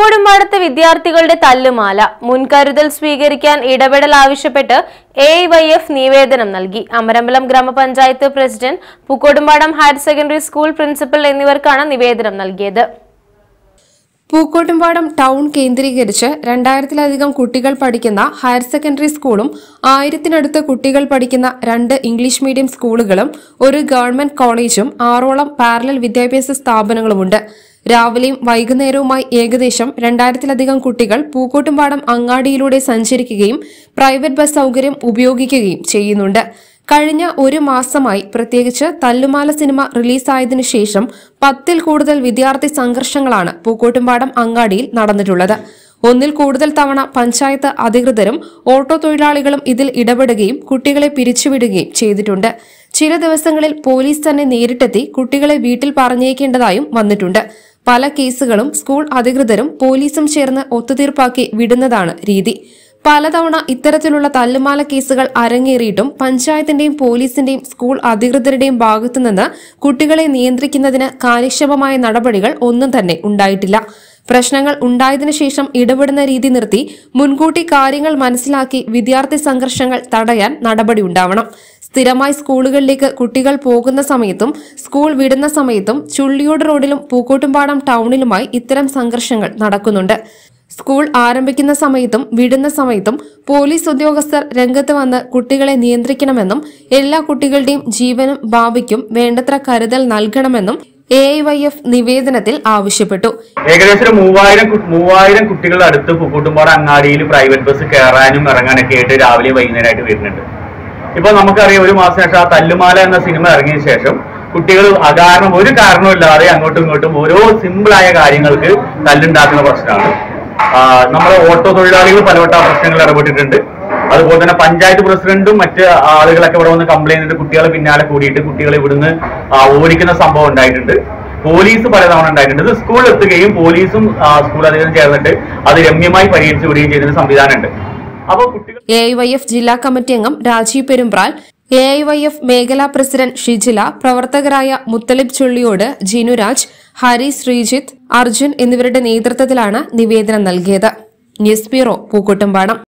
പൂക്കോടുംപാടത്തെ വിദ്യാർത്ഥികളുടെ തല്ലുമാല മുൻകരുതൽ സ്വീകരിക്കാൻ ഇടപെടൽ ആവശ്യപ്പെട്ട് എ വൈ എഫ് നിവേദനം നൽകി അമരമ്പലം ഗ്രാമപഞ്ചായത്ത് president Pookkodumpadam higher secondary school principal എന്നിവർക്കാണ് നിവേദനം നൽകിയത് പൂക്കോട്ടുംപാടം ടൗൺ കേന്ദ്രീകരിച്ച് രണ്ടായിരത്തിലധികം കുട്ടികൾ പഠിക്കുന്ന ഹയർ സെക്കൻഡറി സ്കൂളും ആയിരത്തിനടുത്ത് കുട്ടികൾ പഠിക്കുന്ന രണ്ട് ഇംഗ്ലീഷ് മീഡിയം സ്കൂളുകളും ഒരു ഗവൺമെന്റ് കോളേജും ആറോളം പാരലൽ വിദ്യാഭ്യാസ സ്ഥാപനങ്ങളുമുണ്ട് രാവിലെയും വൈകുന്നേരവുമായി ഏകദേശം രണ്ടായിരത്തിലധികം കുട്ടികൾ പൂക്കോട്ടുംപാടം അങ്ങാടിയിലൂടെ സഞ്ചരിക്കുകയും പ്രൈവറ്റ് ബസ് സൗകര്യം ഉപയോഗിക്കുകയും ചെയ്യുന്നുണ്ട് കഴിഞ്ഞ ഒരു മാസമായി പ്രത്യേകിച്ച് തല്ലുമാല സിനിമ റിലീസായതിനു ശേഷം പത്തിൽ കൂടുതൽ വിദ്യാർത്ഥി സംഘർഷങ്ങളാണ് പൂക്കോട്ടുംപാടം അങ്ങാടിയിൽ നടന്നിട്ടുള്ളത് ഒന്നിൽ കൂടുതൽ തവണ പഞ്ചായത്ത് അധികൃതരും ഓട്ടോ തൊഴിലാളികളും ഇതിൽ ഇടപെടുകയും കുട്ടികളെ പിരിച്ചുവിടുകയും ചെയ്തിട്ടുണ്ട് ചില ദിവസങ്ങളിൽ പോലീസ് തന്നെ നേരിട്ടെത്തി കുട്ടികളെ വീട്ടിൽ പറഞ്ഞേക്കേണ്ടതായും വന്നിട്ടുണ്ട് പല കേസുകളും സ്കൂൾ അധികൃതരും പോലീസും ചേർന്ന് ഒത്തുതീർപ്പാക്കി വിടുന്നതാണ് രീതി പലതവണ ഇത്തരത്തിലുള്ള തല്ലുമാല കേസുകൾ അരങ്ങേറിയിട്ടും പഞ്ചായത്തിന്റെയും പോലീസിന്റെയും സ്കൂൾ അധികൃതരുടെയും ഭാഗത്തുനിന്ന് കുട്ടികളെ നിയന്ത്രിക്കുന്നതിന് കാര്യക്ഷമമായ നടപടികൾ ഒന്നും തന്നെ ഉണ്ടായിട്ടില്ല പ്രശ്നങ്ങൾ ഉണ്ടായതിനു ശേഷം ഇടപെടുന്ന രീതി നിർത്തി മുൻകൂട്ടി കാര്യങ്ങൾ മനസ്സിലാക്കി വിദ്യാർത്ഥി സംഘർഷങ്ങൾ തടയാൻ നടപടി ഉണ്ടാവണം സ്ഥിരമായി സ്കൂളുകളിലേക്ക് കുട്ടികൾ പോകുന്ന സമയത്തും സ്കൂൾ വിടുന്ന സമയത്തും ചുള്ളിയോട് റോഡിലും പൂക്കോട്ടുംപാടം ടൗണിലുമായി ഇത്തരം സംഘർഷങ്ങൾ നടക്കുന്നുണ്ട് സ്കൂൾ ആരംഭിക്കുന്ന സമയത്തും വിടുന്ന സമയത്തും പോലീസ് ഉദ്യോഗസ്ഥർ രംഗത്ത് വന്ന് കുട്ടികളെ നിയന്ത്രിക്കണമെന്നും എല്ലാ കുട്ടികളുടെയും ജീവനും ഭാവിക്കും വേണ്ടത്ര കരുതൽ നൽകണമെന്നും എ ഐ വൈ എഫ് നിവേദനത്തിൽ ആവശ്യപ്പെട്ടു ഏകദേശം ഒരു മൂവായിരം കു- മൂവായിരം കുട്ടികളുടെ അടുത്ത് പൂക്കൂട്ടുംപാട് അങ്ങാടിയിൽ പ്രൈവറ്റ് ബസ് കയറാനും ഇറങ്ങാനൊക്കെ ആയിട്ട് രാവിലെ വൈകുന്നേരമായിട്ട് വരുന്നുണ്ട് ഇപ്പൊ നമുക്കറിയാം ഒരു മാസം ശേഷം ആ തല്ലുമാല എന്ന സിനിമ ഇറങ്ങിയ ശേഷം കുട്ടികൾ അകാരണം ഒരു കാരണമില്ലാതെ അങ്ങോട്ടും ഇങ്ങോട്ടും ഓരോ സിമ്പിൾ ആയ കാര്യങ്ങൾക്ക് തല്ലുണ്ടാക്കുന്ന പ്രശ്നമാണ് ആ, നമ്മുടെ ഓട്ടോ തൊഴിലാളികൾ പലവട്ടം ആ പ്രശ്നങ്ങളിൽ ഇടപെട്ടിട്ടുണ്ട് അതുപോലെ തന്നെ പഞ്ചായത്ത് പ്രസിഡന്റും മറ്റ് ആളുകളൊക്കെ ഇവിടെ വന്ന് കംപ്ലൈന്റ് ചെയ്തിട്ട് കുട്ടികളെ പിന്നാലെ കൂടിയിട്ട് കുട്ടികളെ ഇവിടുന്ന് ആ, ഓടിക്കുന്ന സംഭവം ഉണ്ടായിട്ടുണ്ട് പോലീസ് പലതവണ ഉണ്ടായിട്ടുണ്ട് ഇത് സ്കൂളിൽ എത്തുകയും പോലീസും ആ, സ്കൂൾ അധികൃതരും ചേർന്നിട്ട് അത് രമ്യമായി പരിഹരിച്ചു വിടുകയും ചെയ്യുന്ന സംവിധാനമുണ്ട് അപ്പോൾ കുട്ടികൾ എ ഐ വൈ എഫ് ജില്ലാ കമ്മിറ്റി അംഗം Rajeev Perumbral A I Y F മേഖലാ പ്രസിഡന്റ് ഷിജില പ്രവർത്തകരായ മുത്തലിബ് ചുള്ളിയോട് ജിനുരാജ് ഹരി ശ്രീജിത്ത് അർജുൻ എന്നിവരുടെ നേതൃത്വത്തിലാണ് നിവേദനം നൽകിയത് ന്യൂസ് ബ്യൂറോ പൂക്കോട്ടുംപാടം